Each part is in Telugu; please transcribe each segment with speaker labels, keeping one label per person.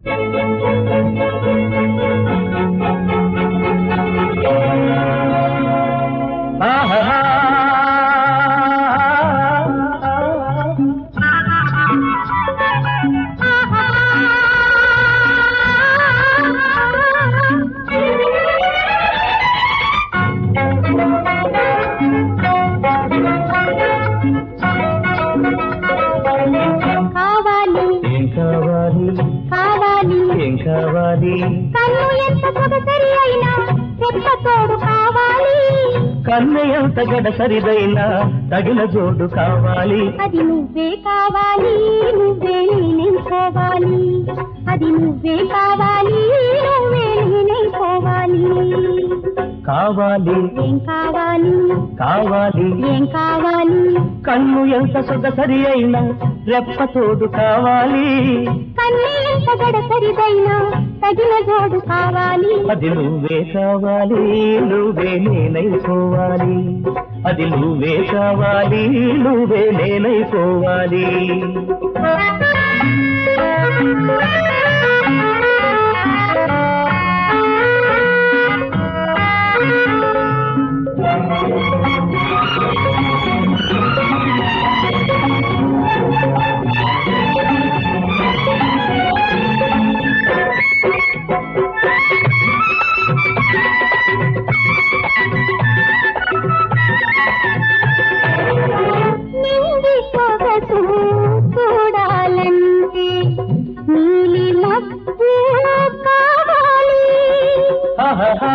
Speaker 1: కావాలి
Speaker 2: ఏం కావాలి
Speaker 1: కావాలి
Speaker 2: ఏం కావాలి
Speaker 1: కన్ను ఎంత సొగసరి అయినా చెప్ప తోడు కావాలి
Speaker 2: కన్ను ఎంత గడసరిదైనా తగిన జోడు కావాలి
Speaker 1: అది నువ్వే కావాలి నువ్వే నేనైపోవాలి అది నువ్వే కావాలి నువ్వే నేనైపోవాలి
Speaker 2: కావాలి
Speaker 1: ఏం కావాలి
Speaker 2: కావాలి
Speaker 1: ఏం కావాలి
Speaker 2: కన్ను ఎంత సొగసరి అయినా రెప్ప తోడు కావాలి
Speaker 1: కన్ను ఎంత గడసరిదైనా తగిన జోడు కావాలి
Speaker 2: అది నువ్వే కావాలి నువ్వే నేనైపోవాలి అది నువ్వే కావాలి నువ్వే నేనైపోవాలి
Speaker 1: నింగి సొగసు చూడాలంటే నీలి మబ్బు కావాలి
Speaker 2: ఆహాహా.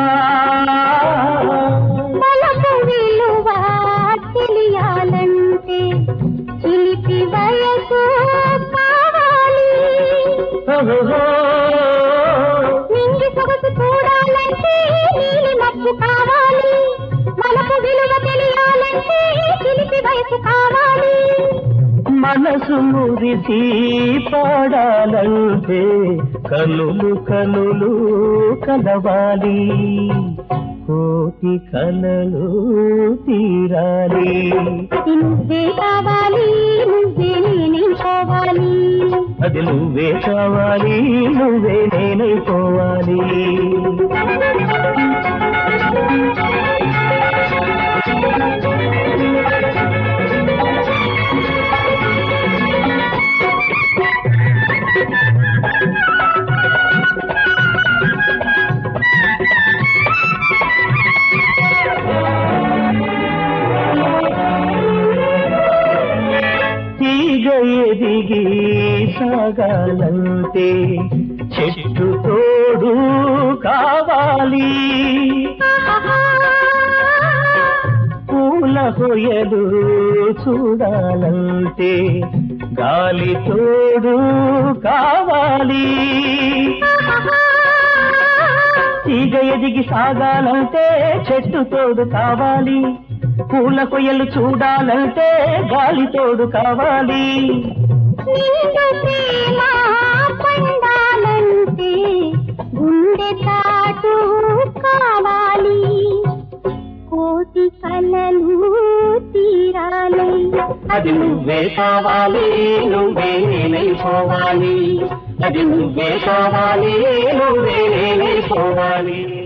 Speaker 1: బలపు విలువ తెలియాలంటే చిలిపి వయసు కావాలి
Speaker 2: ఓహోహో.
Speaker 1: నింగి సొగసు చూడాలంటే నీలి మబ్బు కావాలి బలపు విలువ తెలియాలంటే చిలిపి వయసు కావాలి
Speaker 2: మనసు మురిసి పాడాలంటే కనులు కనులు కలవాలి కోటి కలలు తీరాలి
Speaker 1: అది నువ్వే కావాలి నువ్వే నేనైపోవాలి
Speaker 2: అది నువ్వే కావాలి నువ్వే నేనైపోవాలి తీగ ఎదిగి సాగాలంటే చెట్టు తోడు కావాలి పూల హొయలు చూడాలంటే గాలి తోడు కావాలి తీగ ఎదిగి సాగాలంటే చెట్టు తోడు కావాలి పూల కొయ్యలు చూడాలంటే గాలి తోడు కావాలి
Speaker 1: నిండు ప్రేమ పండాలంటే గుండె తాటు కావాలి కోటి కలలు తీరాలి
Speaker 2: అది నువ్వే కావాలి నువ్వే నేనైపోవాలి అది నువ్వే కావాలి నువ్వే నేనైపోవాలి